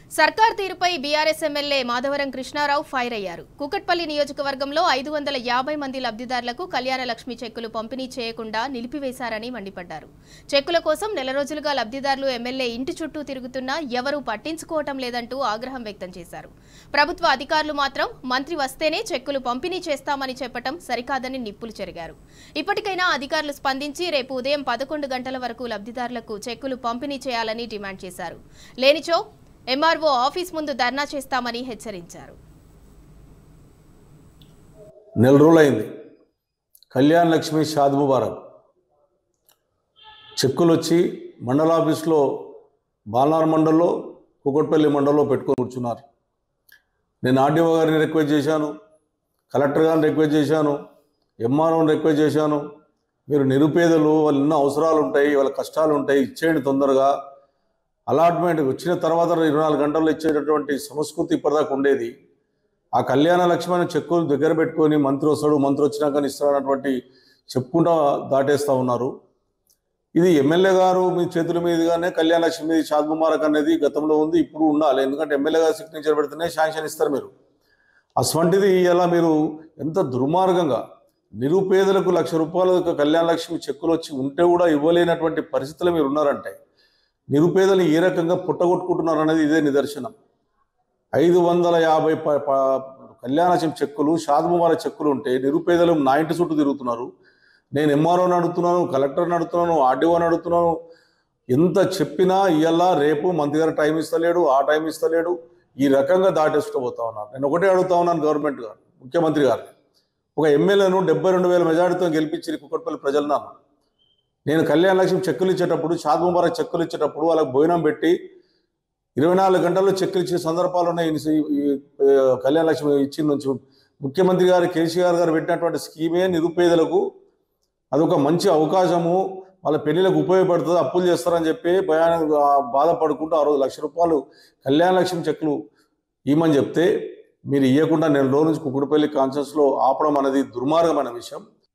సర్కార్ తీరుపై BRS MLA Madhavaram Krishnarao fire అయ్యారు కూకట్పల్లి నియోజకవర్గంలో ఐదు వందల యాభై మంది లబ్ధిదారులకు కళ్యాణ లక్ష్మి చెక్కులు పంపిణీ చేయకుండా నిలిపివేశారని మండిపడ్డారు చెక్కుల కోసం నెల రోజులుగా లబ్ధిదారులు ఎమ్మెల్యే ఇంటి చుట్టూ తిరుగుతున్నా ఎవరూ పట్టించుకోవటం లేదంటూ ఆగ్రహం వ్యక్తం చేశారు ప్రభుత్వ అధికారులు మాత్రం మంత్రి వస్తేనే చెక్కులు పంపిణీ చేస్తామని చెప్పటం సరికాదని నిప్పులు చెరిగారు ఇప్పటికైనా అధికారులు స్పందించి రేపు ఉదయం పదకొండు గంటల వరకు లబ్ధిదారులకు చెక్కులు పంపిణీ చేయాలని డిమాండ్ చేశారు లేనిచో ఎంఆర్ఓ ఆఫీస్ ముందు ధర్నా చేస్తామని హెచ్చరించారు నెల రోజులైంది కళ్యాణ్ లక్ష్మి షాద్ ముబారక్ చెక్కులు వచ్చి మండల ఆఫీస్లో బాలనార్ మండల్లో కుకట్పల్లి మండల్లో పెట్టుకొని కూర్చున్నారు నేను ఆర్డీఓ గారిని రిక్వెస్ట్ చేశాను కలెక్టర్ గారిని రిక్వెస్ట్ చేశాను ఎంఆర్ఓని రిక్వెస్ట్ చేశాను మీరు నిరుపేదలు వాళ్ళు ఎన్నో అవసరాలు ఉంటాయి వాళ్ళ కష్టాలు ఉంటాయి ఇచ్చేయండి తొందరగా అలాట్మెంట్ వచ్చిన తర్వాత ఇరవై నాలుగు గంటల్లో ఇచ్చేటటువంటి సంస్కృతి ఇప్పటిదాకా ఉండేది ఆ కళ్యాణ లక్ష్మణ చెక్కులు దగ్గర పెట్టుకొని మంత్రి వస్తాడు మంత్రి వచ్చినాక ఇస్తాడన్నటువంటి చెప్పుకుంటా దాటేస్తూ ఉన్నారు ఇది ఎమ్మెల్యే గారు మీ చేతుల మీదుగానే కళ్యాణ లక్ష్మి మీద షాద్ ముబారక్ అనేది గతంలో ఉంది ఇప్పుడు ఉండాలి ఎందుకంటే ఎమ్మెల్యే గారు సిగ్నేచర్ పెడితేనే శాంక్షన్ ఇస్తారు మీరు అటువంటిది ఇలా మీరు ఎంత దుర్మార్గంగా నిరుపేదలకు లక్ష రూపాయల కళ్యాణ లక్ష్మి చెక్కులు వచ్చి ఉంటే కూడా ఇవ్వలేనటువంటి పరిస్థితులు మీరు ఉన్నారంటే నిరుపేదలు ఏ రకంగా పుట్టగొట్టుకుంటున్నారు అనేది ఇదే నిదర్శనం ఐదు వందల యాభై ప- ప- కళ్యాణలక్ష్మి చెక్కులు షాద్ముబార చెక్కులు ఉంటే నిరుపేదలు నా ఇంటి చుట్టూ తిరుగుతున్నారు నేను ఎంఆర్ఓని అడుగుతున్నాను కలెక్టర్ని అడుగుతున్నాను ఆర్డీఓని అడుగుతున్నాను ఎంత చెప్పినా ఇవాళ రేపు మంత్రి గారు టైం ఇస్తలేడు ఆ టైం ఇస్తలేడు ఈ రకంగా దాటేసుకు పోతా ఉన్నారు నేను ఒకటే అడుగుతా ఉన్నాను గవర్నమెంట్ గారు ముఖ్యమంత్రి గారిని ఒక ఎమ్మెల్యేను డెబ్బై రెండు వేల మెజారిటీతో గెలిపించి కుక్కట్పల్లి ప్రజలు నాకు నేను కళ్యాణ లక్ష్మి చెక్కులు ఇచ్చేటప్పుడు షాద్ ముబారక్ చెక్కులు ఇచ్చేటప్పుడు వాళ్ళకి భోజనం పెట్టి ఇరవై నాలుగు గంటల్లో చెక్కులు ఇచ్చే సందర్భాలు ఉన్నాయి ఈ- ఈ ఆ, కళ్యాణ లక్ష్మి ఇచ్చిన నుంచి ముఖ్యమంత్రి గారు కేసీఆర్ గారు పెట్టినటువంటి స్కీమే నిరుపేదలకు అదొక మంచి అవకాశము వాళ్ళ పెళ్లిలకు ఉపయోగపడుతుంది అప్పులు చేస్తారని చెప్పి భయాన ఆ, బాధపడుకుంటూ ఆ రోజు లక్ష రూపాయలు కళ్యాణ లక్ష్మి చెక్కులు ఇవ్వమని చెప్తే మీరు ఇవ్వకుండా నెల రోజుల నుంచి కుకుడుపల్లి కాన్షియస్లో ఆపడం అనేది దుర్మార్గమైన విషయం